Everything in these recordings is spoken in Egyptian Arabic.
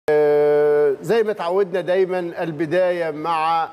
آه، زي ما تعودنا دايما البدايه مع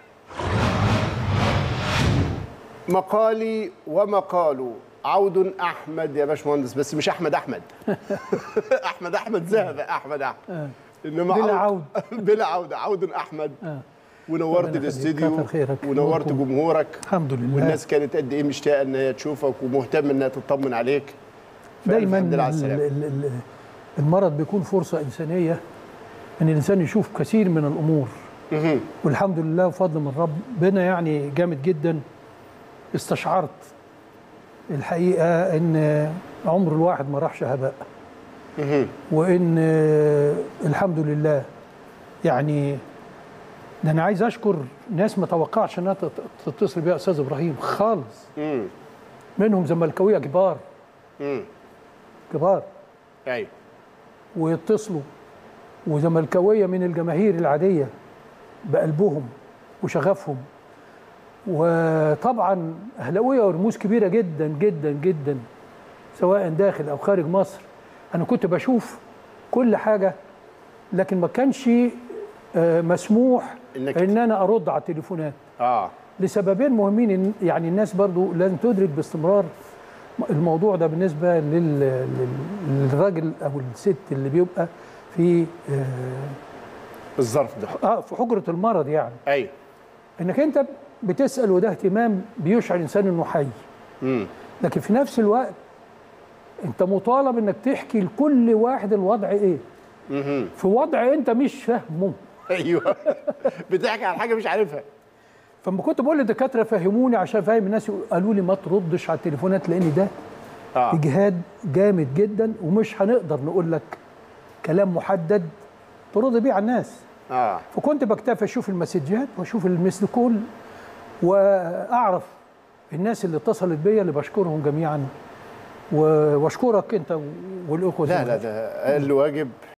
مقالي ومقاله عود احمد يا باشمهندس بس مش احمد احمد احمد احمد ذهب احمد احمد انما بلا عود. بلا عوده عود احمد آه. ونورت ربنا يخليك، الاستديو كتر خيرك. ونورت نوركم. جمهورك الحمد لله والناس كانت قد ايه مشتاقه ان هي تشوفك ومهتمه انها تطمن عليك فألف دايما الحمد لله على ال- السلامه ال- ال- المرض بيكون فرصه انسانيه ان الانسان يشوف كثير من الامور مهم. والحمد لله وفضل من ربنا يعني جامد جدا استشعرت الحقيقه ان عمر الواحد ما راحش هباء مهم. وان الحمد لله يعني ده انا عايز اشكر ناس ما توقعش انها تت- تتصل بيها استاذ ابراهيم خالص مم. منهم زملكاويه كبار مم. كبار ايوه ويتصلوا وزملكاويه من الجماهير العاديه بقلبهم وشغفهم وطبعا اهلاويه ورموز كبيره جدا جدا جدا سواء داخل او خارج مصر انا كنت بشوف كل حاجه لكن ما كانش آه، مسموح إنك ان انا ارد على التليفونات اه لسببين مهمين إن- يعني الناس برضو لازم تدرك باستمرار الموضوع ده بالنسبه لل... لل- للراجل او الست اللي بيبقى في آه، الظرف ده اه في حجره المرض يعني ايوه انك انت بتسال وده اهتمام بيشعر الانسان انه حي مم. لكن في نفس الوقت انت مطالب انك تحكي لكل واحد الوضع ايه مهم. في وضع انت مش فاهمه ايوه بتحكي عن حاجه مش عارفها فلما كنت بقول للدكاتره فهموني عشان فاهم الناس قالوا لي ما تردش على التليفونات لان ده اه اجهاد جامد جدا ومش هنقدر نقول لك كلام محدد ترد بيه على الناس اه فكنت بكتفي اشوف المسجات واشوف المثل كول واعرف الناس اللي اتصلت بيا اللي بشكرهم جميعا و- واشكرك انت والاخوه لا لا زملائي. ده اقل واجب